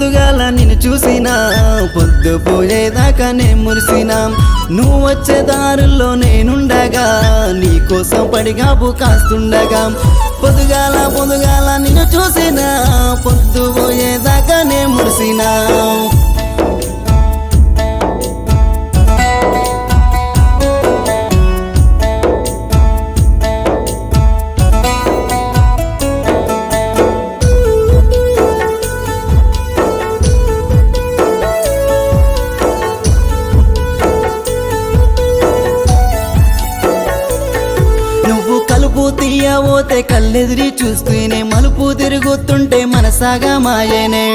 పొద్దుగాల నిన్ను చూసినా పొద్దు పోయేదాకా నే మురిసినా నువ్వు వచ్చే దారుల్లో నేనుండగా నీ కోసం పడిగాపు కాస్తుండగా పొద్దుగాల పొద్దుగాల నిన్ను చూసినా పొద్దు పోయేదాకా నే మురిసినా నువ్వు కలుపు తీయబోతే కళ్ళెదిరి చూస్తూనే మలుపు తిరుగుతుంటే మనసాగా మాయనే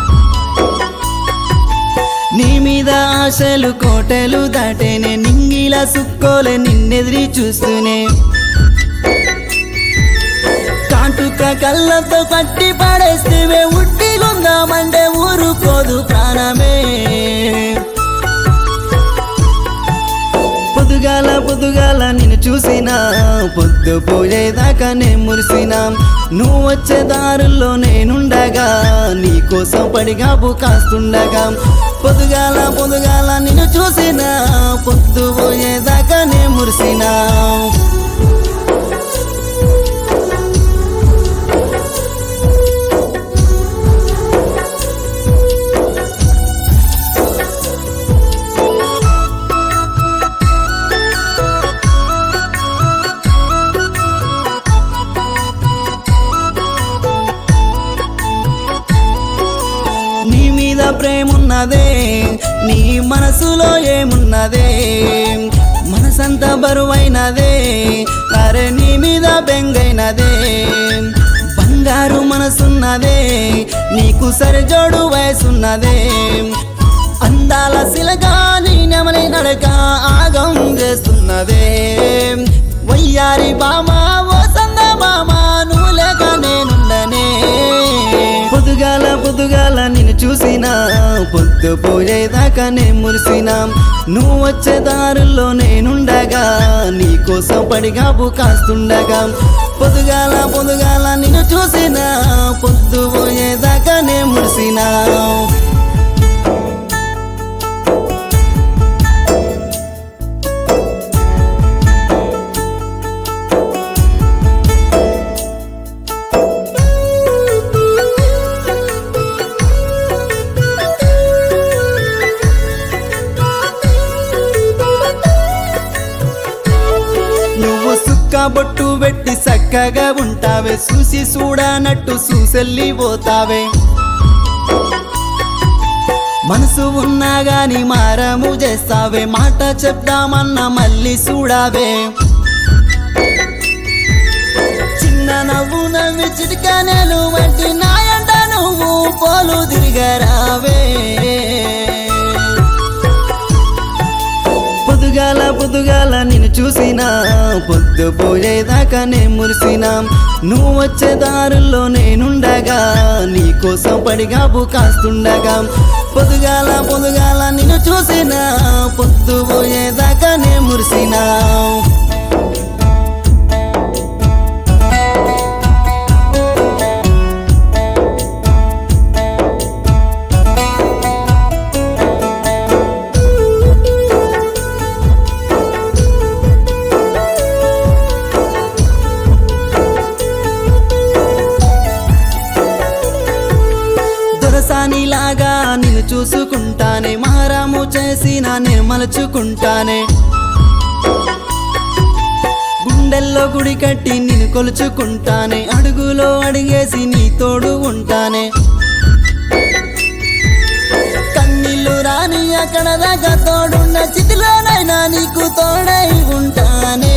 నీ మీద ఆశలు కోటలు దాటేనే నింగిలా సుక్కోలే నిన్నెదిరి చూస్తూనే కాటుక కళ్ళతో కట్టి పడేస్తే ఉట్టి గుందామంటే ఊరుకోదు ప్రాణమే పొద్దుగాల పొద్దుగాల నిన్ను చూసినా పొద్దు పోయేదాకా నే మురిసినా నువ్వు వచ్చే దారుల్లో నేనుండగా నీ కోసం పడిగాపు కాస్తుండగా పొద్దుగాల పొద్దుగాల నిన్ను చూసినా పొద్దు పోయేదాకా నే మురిసినా నీ మీద ప్రేమున్నదే నీ మనసులో ఏమున్నదే మనసంతా బరువైనదే అరే నీ మీద బెంగైనదే బంగారు మనసున్నదే నీకు సరిజోడు వయసున్నదే అందాల శిలగా నీ నెమలి నడక ఆగం చేస్తున్నదే వయ్యారి బామా ఓ సంద బామా నువ్వు లేక నేనుండనే పొద్దుగాల పొద్దుగాల నిన్ను చూసినా పొద్దు పోయేదాకా నే మురిసినా నువ్వు వచ్చే దారుల్లో నేనుండగా నీ కోసం పడిగాపు కాస్తుండగా పొద్దుగాల పొద్దుగాల నిన్ను చూసినా పొద్దు పోయేదాకా నే మురిసినా నువ్వు సుక్క బొట్టు పెట్టి చక్కగా ఉంటావే చూసి చూడనట్టు చూసెళ్ళి పోతావే మనసు ఉన్నా గాని మారము చేస్తావే మాట చెప్దామన్నా మళ్ళీ చూడావే చిన్న నవ్వు నవ్వి చిటికనెలు వంటి నాయంట నువ్వు పోలు తిరిగరావే పొద్దుగాల పొద్దుగాల నిన్ను చూసినా పొద్దు పోయేదాకా నే మురిసినా నువ్వు వచ్చే దారుల్లో నేనుండగా నీ కోసం పడిగాపు కాస్తుండగా పొద్దుగాల పొద్దుగాల నిన్ను చూసినా పొద్దు పోయేదాకా నే మురిసినా దొరసానిలాగా నిన్ను చూసుకుంటానే మారాము చేసిన నేను మలుచుకుంటానే గుండెల్లో గుడి కట్టి నిన్ను కొలుచుకుంటానే అడుగులో అడిగేసి నీ తోడు ఉంటానే కన్నీళ్ళు రాని అక్కడ దాకా తోడున్న స్థితిలోనైనా నీకు తోడై ఉంటానే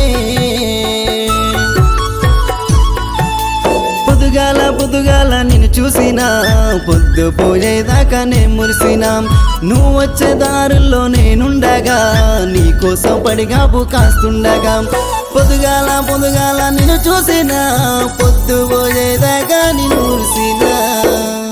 పొద్దుగాల పొద్దుగాల నిన్ను చూసినా పొద్దు పోయేదాకా నే మురిసినా నువ్వు వచ్చే దారుల్లో నేనుండగా నీ కోసం పడిగాపు కాస్తుండగా పొద్దుగాల పొద్దుగాల నిన్ను చూసినా పొద్దు పోయేదాకా నేను మురిసినా